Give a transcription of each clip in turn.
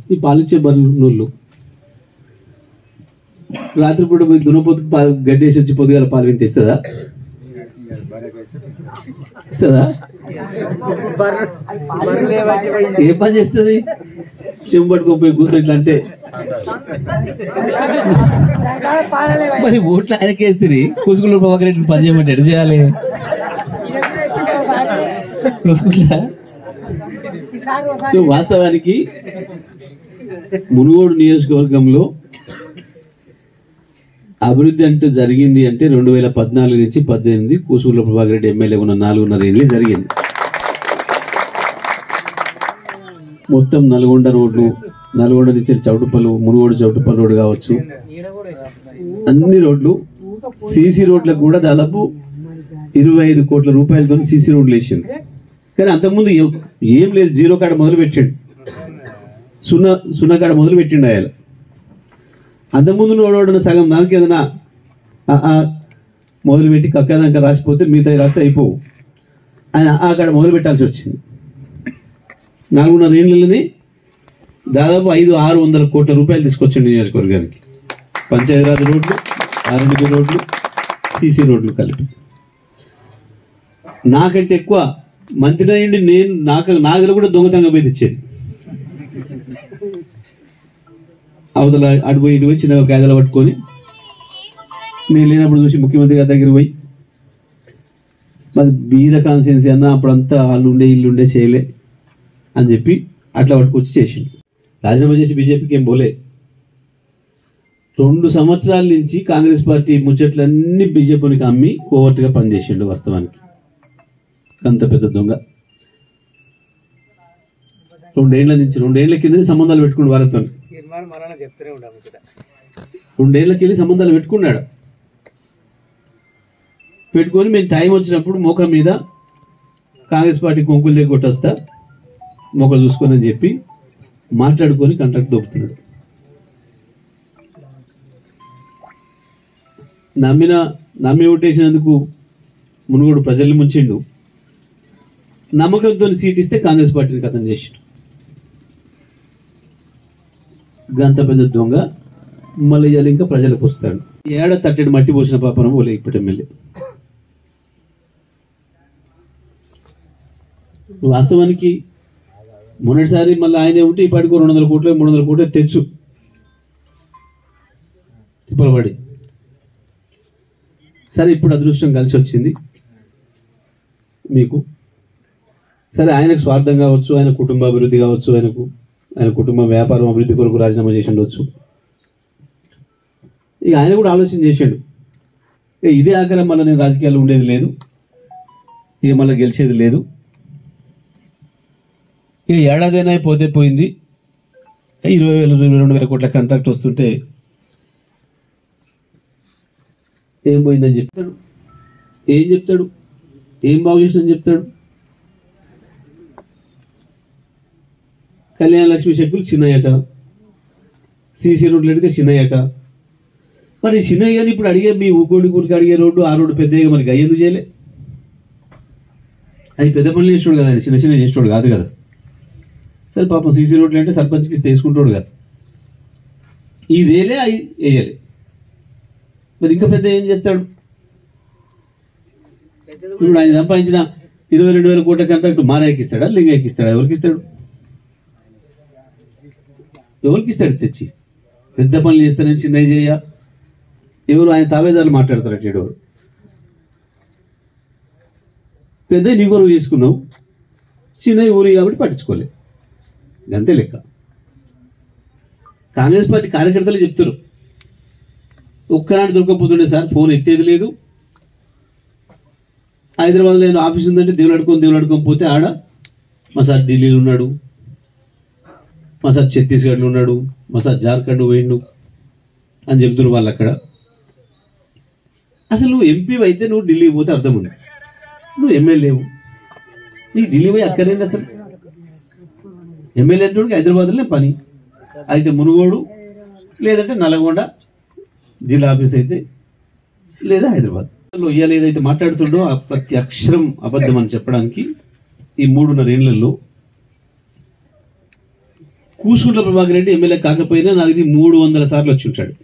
ఈ పాలిచ్చే బర్రెలు రాత్రిపూట పోయి దునపోతుకు పాలు గడ్డేసి వచ్చి పొద్దుగాల పాలు వింటే ఇస్తుందా ఇస్తుందా ఏ పని చేస్తుంది చెంబు పట్టుకోపోయి కూర్చొని ఇట్లా అంటే మరి ఓట్లు ఆయనకేస్తుంది కూసుకున్న ప్రభాకర్ రెడ్డిని పని చేయమంటే ఎడ చేయాలి కూసుకుంటా సో వాస్తవానికి మునుగోడు నియోజకవర్గంలో అభివృద్ధి అంటూ జరిగింది అంటే రెండు వేల పద్నాలుగు నుంచి పద్దెనిమిది కూసూరులో ప్రభాకర్ రెడ్డి ఎమ్మెల్యే ఉన్న నాలుగున్నర ఏళ్ళు జరిగింది మొత్తం నల్గొండ రోడ్లు నల్గొండ నుంచి చౌటుపల్లి మునుగోడు చౌటుపల్లి రోడ్డు కావచ్చు అన్ని రోడ్లు సీసీ రోడ్లకు కూడా దాదాపు ఇరవై ఐదు కోట్ల రూపాయలతో సీసీ రోడ్లు వేసింది కానీ అంతకుముందు ఏ- ఏం లేదు జీరో కాడ మొదలు పెట్టాడు సున్నా సున్నా కాడ మొదలు పెట్టిండు ఆయన అంతకుముందు నోడోడిన సగం దానికి ఏదైనా ఆ, ఆ, మొదలు పెట్టి కక్కదాకా రాసిపోతే మిగతా రాస్తే అయిపోవు ఆయన ఆ కాడ మొదలు పెట్టాల్సి వచ్చింది నాలుగున్నర ఏళ్ళని దాదాపు ఐదు ఆరు వందల కోట్ల రూపాయలు తీసుకొచ్చిండు నియోజకవర్గానికి పంచాయతీరాజ్ రోడ్లు ఆర్ఎండ్బి రోడ్లు సీసీ రోడ్లు కలిపి నాకంటే ఎక్కువ మంత్రి అయ్యండి నేను నాకు నా దగ్గర కూడా దొంగతనంగా పోయి తెచ్చేది అవతల అటు పోయి ఇటు పోయి చిన్న కాయదలు పట్టుకొని నేను లేనప్పుడు చూసి ముఖ్యమంత్రి గారి దగ్గర పోయి మరి బీద కాన్స్టిట్యున్సీ అన్న అప్పుడంతా వాళ్ళు ఉండే ఇల్లు ఉండే చేయలే అని చెప్పి అట్లా పట్టుకొచ్చి చేసిండు రాజీనామా చేసి బీజేపీకి ఏం పోలే రెండు సంవత్సరాల నుంచి కాంగ్రెస్ పార్టీ ముచ్చట్లన్నీ బీజేపీకి అమ్మి కోవర్ట్గా పనిచేసిండు వాస్తవానికి అంత పెద్ద దొంగ రెండేళ్ల నుంచి రెండేళ్ల కింద సంబంధాలు పెట్టుకుని వాళ్ళతో తీర్మానం మరణ చెప్తూనే ఉండాలి ఇక్కడ రెండేళ్లకి వెళ్ళి సంబంధాలు పెట్టుకున్నాడు పెట్టుకొని మేము టైం వచ్చినప్పుడు మోక మీద కాంగ్రెస్ పార్టీ కొంకులు దగ్గర కొట్టొస్తా మొక్క చూసుకొని అని చెప్పి మాట్లాడుకొని కాంట్రాక్ట్ దొబ్బుతున్నాడు నమ్మిన నమ్మి ఓటేసినందుకు మునుగోడు ప్రజల్ని ముంచిండు నమ్మకంతో సీట్ ఇస్తే కాంగ్రెస్ పార్టీని కథం చేసిండు గంత పెద్ద దొంగ మళ్ళీ ఇవాళ ఇంకా ప్రజలకు వస్తాడు ఏడ తట్టడి మట్టి పోసిన పాపన పోలే ఇప్పుడు ఎమ్మెల్యే వాస్తవానికి మొన్నటిసారి మళ్ళీ ఆయనే ఉంటే ఇప్పటికో రెండు వందల కోట్లు మూడు వందల కోట్లు తెచ్చు తిప్పలబడి సరే ఇప్పుడు అదృష్టం కలిసి వచ్చింది మీకు సరే ఆయనకు స్వార్థం కావచ్చు ఆయన కుటుంబ అభివృద్ధి కావచ్చు ఆయనకు ఆయన కుటుంబ వ్యాపారం అభివృద్ధి కొరకు రాజీనామా చేసి ఉండొచ్చు ఇక ఆయన కూడా ఆలోచన చేశాడు ఇక ఇదే ఆకారం మళ్ళీ నేను రాజకీయాల్లో ఉండేది లేదు ఇక మళ్ళీ గెలిచేది లేదు ఇక ఏడాదైనా పోతే పోయింది ఇరవై వేల ఇరవై రెండు వేల కోట్ల కాంట్రాక్ట్ వస్తుంటే ఏం పోయిందని చెప్తాడు ఏం చెప్తాడు ఏం బాగు చేసిందని చెప్తాడు కళ్యాణ లక్ష్మి చెక్కులు చిన్నయ్యట సీసీ రోడ్లు అడిగితే చిన్నయ్యట మరి చిన్నయ్యని ఇప్పుడు అడిగే మీ ఊకోడి గురికి అడిగే రోడ్డు ఆ రోడ్డు పెద్దగా మరి అయ్యేందుకు చేయలే అది పెద్ద పనులు చేసేవాడు కదా ఆయన చిన్న చిన్న చేసేవాడు కాదు కదా సరే పాపం సీసీ రోడ్లు అంటే సర్పంచ్కి తీసుకుంటాడు కదా ఇదేలే అవి వేయలే మరి ఇంకా పెద్ద ఏం చేస్తాడు ఇప్పుడు ఆయన సంపాదించిన ఇరవై రెండు వేల కోట్ల కాంట్రాక్ట్ మారాయకి ఇస్తాడా లింగాయకి ఇస్తాడా ఎవరికి ఇస్తాడు ఎవరికి ఇస్తాడు తెచ్చి పెద్ద పనులు చేస్తానని చిన్నవి చేయ ఎవరు ఆయన తావేదారులు మాట్లాడతారు అటు ఎవరు పెద్ద నీ కొరకు తీసుకున్నావు చిన్నవి ఊరి కాబట్టి పట్టించుకోలే అంతే లెక్క కాంగ్రెస్ పార్టీ కార్యకర్తలు చెప్తారు ఒక్కనాడు దొరకకపోతుండే సార్ ఫోన్ ఎత్తేది లేదు హైదరాబాద్లో ఏదో ఆఫీస్ ఉందంటే దేవుడు అడుకొని దేవుడు అడుకొని పోతే ఆడ మా సార్ ఢిల్లీలో ఉన్నాడు మా సార్ ఛత్తీస్గఢ్లో ఉన్నాడు మా సార్ జార్ఖండ్ పోయిండు అని చెప్తున్నారు వాళ్ళు అక్కడ అసలు నువ్వు ఎంపీ అయితే నువ్వు ఢిల్లీ పోతే అర్థం ఉంది నువ్వు ఎమ్మెల్యేవు నీకు ఢిల్లీ పోయి అక్కర్లేదు అసలు ఎమ్మెల్యే అంటే హైదరాబాద్లోనే పని అయితే మునుగోడు లేదంటే నల్గొండ జిల్లా ఆఫీస్ అయితే లేదా హైదరాబాద్ లో ఇవాళ ఏదైతే మాట్లాడుతుండో ఆ ప్రతి అక్షరం అబద్ధం అని చెప్పడానికి ఈ మూడున్నర ఏళ్లలో కూసుకుంట్ల ప్రభాకర్ రెడ్డి ఎమ్మెల్యే కాకపోయినా నా దగ్గర మూడు వందల సార్లు వచ్చి ఉంటాడు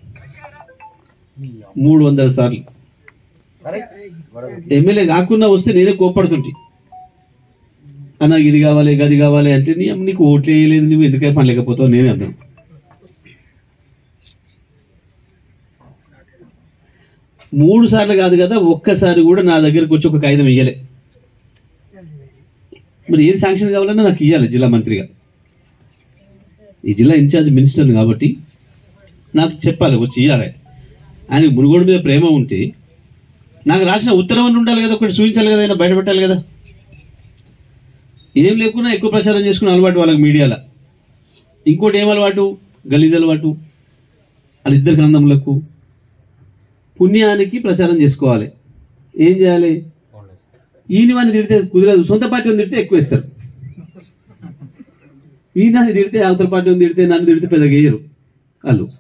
మూడు వందల సార్లు ఎమ్మెల్యే కాకుండా వస్తే నేనే కోపడుతుంటే అన్న ఇది కావాలి గది కావాలి అంటే నీ అమ్మ నీకు ఓట్లు వేయలేదు నువ్వు ఎందుకే పని లేకపోతావు నేనే అన్నాను మూడు సార్లు కాదు కదా ఒక్కసారి కూడా నా దగ్గరకు వచ్చి ఒక కాగితం ఇయ్యలే మరి ఏది శాంక్షన్ కావాలన్నా నాకు ఇవ్వాలి జిల్లా మంత్రిగా ఈ జిల్లా ఇన్ఛార్జ్ మినిస్టర్ కాబట్టి నాకు చెప్పాలి వచ్చి ఇవ్వాలి ఆయనకు మునుగోడు మీద ప్రేమ ఉంటే నాకు రాసిన ఉత్తరం అని ఉండాలి కదా ఒకటి చూపించాలి కదా ఆయన బయటపెట్టాలి కదా ఏం లేకున్నా ఎక్కువ ప్రచారం చేసుకునే అలవాటు వాళ్ళకి మీడియాలో ఇంకోటి ఏం అలవాటు గలీజ్ అలవాటు వాళ్ళిద్దరు గ్రంథములకు పుణ్యానికి ప్రచారం చేసుకోవాలి ఏం చేయాలి ఈయన వాడిని తిడితే కుదరదు సొంత పార్టీ ఉంది తిడితే ఎక్కువ ఇస్తారు ఈయనని తిడితే అవతల పార్టీ ఉంది తిడితే నన్ను తిడితే పెద్దగా వేయరు వాళ్ళు